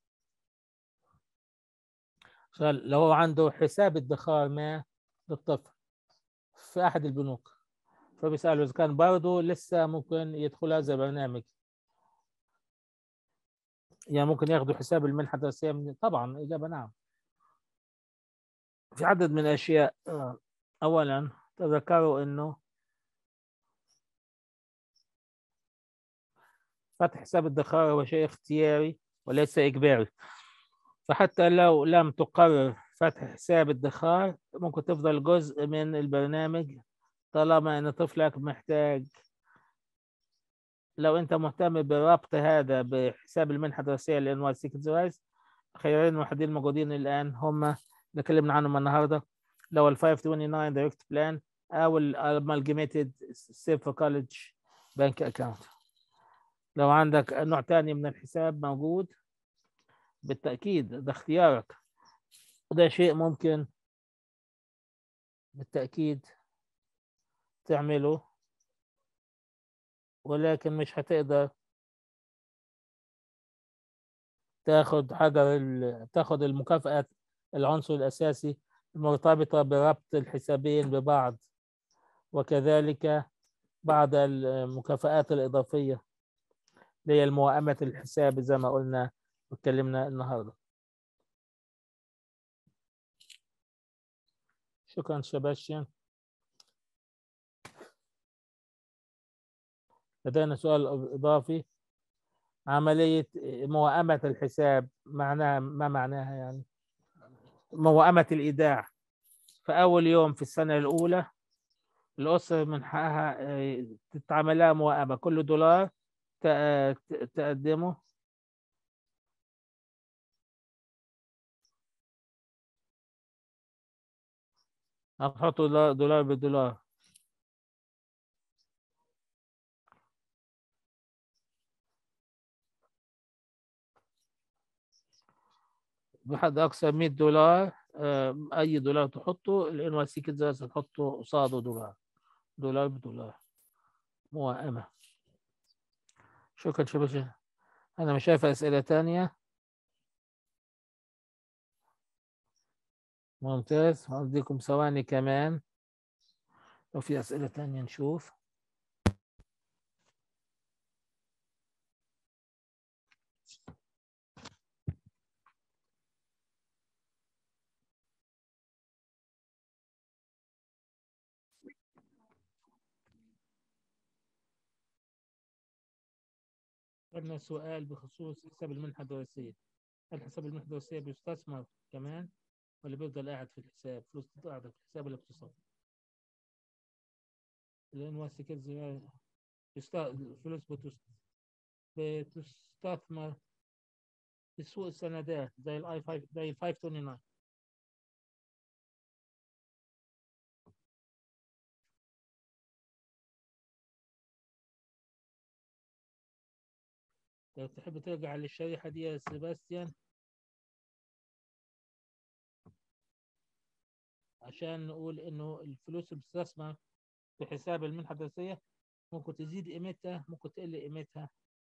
لو هو عنده حساب ادخار ما للطفل في أحد البنوك فبيسأله إذا كان برضه لسه ممكن يدخل هذا البرنامج يعني ممكن ياخذوا حساب المنحة الدراسية من طبعا الإجابة نعم في عدد من الأشياء أولا تذكروا أنه فتح حساب الادخار هو شيء اختياري وليس إجباري فحتى لو لم تقرر فتح حساب الادخار ممكن تفضل جزء من البرنامج طالما أن طفلك محتاج لو انت مهتم بربط هذا بحساب المنحه الدراسيه ل NYC Kids خيارين الوحيدين الموجودين الان هم اللي اتكلمنا عنهم النهارده لو ال 529 دايركت بلان او ال Amalgamated Save for College Bank Account لو عندك نوع تاني من الحساب موجود بالتأكيد ده اختيارك وده شيء ممكن بالتأكيد تعمله ولكن مش هتقدر تاخد حاجة تاخد المكافأة العنصر الأساسي المرتبطة بربط الحسابين ببعض وكذلك بعض المكافآت الإضافية اللي هي الموائمة الحساب زي ما قلنا واتكلمنا النهاردة شكرا سباستيان لدينا سؤال إضافي عملية موائمة الحساب معناها ما معناها يعني موائمة الإيداع فأول يوم في السنة الأولى الأسرة من حقها آه، تتعمل لها موائمة كل دولار ت- آه، ت- تقدمه هتحطوا دولار- دولار بالدولار بحد أقصى 100 دولار آه، أي دولار تحطه الان واي سي كده هتحطه قصاده دولار دولار بدولار موائمة شكرا شباب أنا مش شايف أسئلة تانية ممتاز هديكم ثواني كمان لو في أسئلة تانية نشوف عندنا سؤال بخصوص حساب المنحة الدراسية هل حساب المنحة الدراسية بيستثمر كمان ولا بيفضل قاعد في الحساب فلوس قاعدة في الحساب الاقتصادي لأن واسي كده الفلوس بتست- بتستثمر في سوق السندات زي الاي 5 زي ال 529 لو تحب ترجع للشريحة دي يا سيباستيان عشان نقول انه الفلوس اللي بتستثمر في حساب المنحة الدراسية ممكن تزيد قيمتها ممكن تقل قيمتها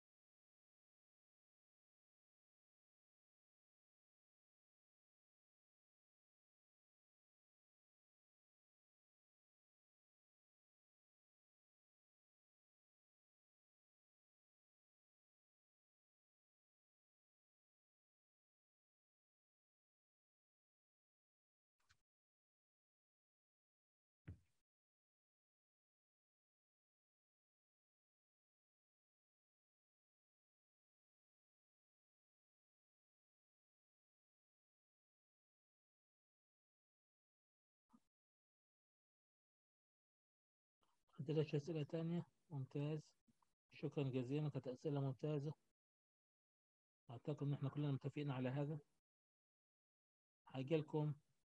عندك أسئلة تانية ممتاز شكرا جزيلا كانت أسئلة ممتازة أعتقد إن إحنا كلنا متفقين على هذا هيجي لكم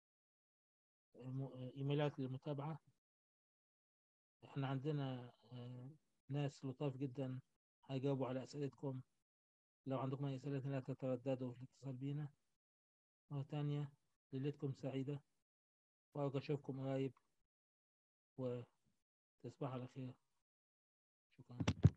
إيميلات للمتابعة إحنا عندنا آه، ناس لطاف جدا هيجاوبوا على أسئلتكم لو عندكم أي أسئلة لا تترددوا في الاتصال بينا مرة تانية ليلتكم سعيدة وأرجو أشوفكم قريب وتصبحوا على خير شكرا